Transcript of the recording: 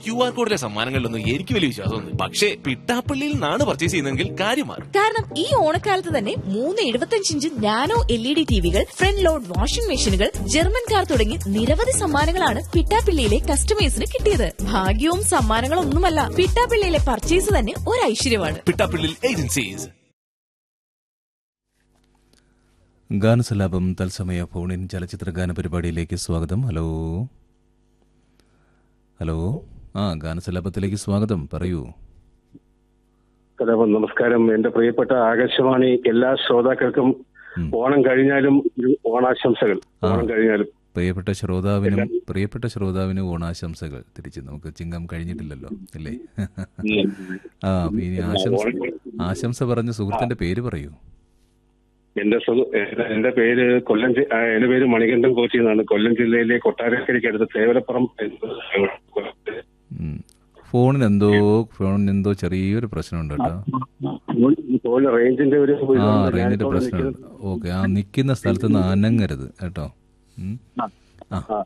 Q R കോഡിലെ സമ്മാനങ്ങളിലൊന്നും എനിക്ക് വലിയ വിശ്വാസമൊന്നും പക്ഷേ പിട്ടാപ്പള്ളിയിൽ നിന്നാണ് പർച്ചേസ് ചെയ്യുന്നതെങ്കിൽ കാര്യം മാറും കാരണം ഈ ഓണക്കാലത്ത് തന്നെ മൂന്ന് എഴുപത്തഞ്ച് inch nano L E D ടിവികൾ ഫ്രണ്ട് ലോഡ് വാഷിംഗ് മെഷീനുകൾ ജർമ്മൻ കാർ തുടങ്ങി നിരവധി സമ്മാനങ്ങളാണ് പിട്ടാപ്പിള്ളിയിലെ കസ്റ്റമേഴ്സിന് കിട്ടിയത് ഭാഗ്യവും സമ്മാനങ്ങളൊന്നുമല്ല പിട്ടാപ്പിള്ളിയിലെ പർച്ചേസ് തന്നെ ഒരു ഐശ്വര്യമാണ് പിട്ടാപ്പള്ളിയിൽ ഏജൻസീസ് ഗാനസലാപം തത്സമയ ഫോണിൻ ചലച്ചിത്ര ഗാന പരിപാടിയിലേക്ക് സ്വാഗതം ഹലോ ഹലോ ആ ഗാനസലാപത്തിലേക്ക് സ്വാഗതം പറയൂ ഹലോ നമസ്കാരം എന്റെ പ്രിയപ്പെട്ട ആകാശവാണി എല്ലാ ശ്രോതാക്കൾക്കും ഉം. ഓണം കഴിഞ്ഞാലും ഒരു ഓണാശംസകൾ ആ. ഓണം കഴിഞ്ഞാലും പ്രിയപ്പെട്ട ശ്രോതാവിനും പ്രിയപ്പെട്ട ശ്രോതാവിനും ഓണാശംസകൾ തിരിച്ച് നമുക്ക് ചിങ്ങം കഴിഞ്ഞിട്ടില്ലല്ലോ അല്ലേ ആ അപ്പൊ ഇനി ആശംസ ആശംസ പറഞ്ഞ സുഹൃത്തിന്റെ പേര് പറയൂ എന്റെ സുഹൃ- എന്റെ- എന്റെ പേര് കൊല്ലം ജി- ആ, എന്റെ പേര് മണികണ്ഠൻ കോച്ചി എന്നാണ് കൊല്ലം ജില്ലയിലെ കൊട്ടാരക്കരയ്ക്ക് അടുത്ത് തേവലപ്പുറം എന്ന സ്ഥലത്ത്. ഉം. ഫോണിന് എന്തോ ഫോണിന് എന്തോ ചെറിയൊരു പ്രശ്നമുണ്ട് കേട്ടോ തോല് റേഞ്ചിന്റെ ഒരു ആ ഇതുണ്ട്. റേഞ്ചിന്റെ ഞാനിപ്പോൾ പ്രശ്നമുണ്ട് നിൽക്കുന്നത് ഓക്കെ ആ നിൽക്കുന്ന സ്ഥലത്ത് നിന്ന് അനങ്ങരുത് കേട്ടോ ഉം. ആ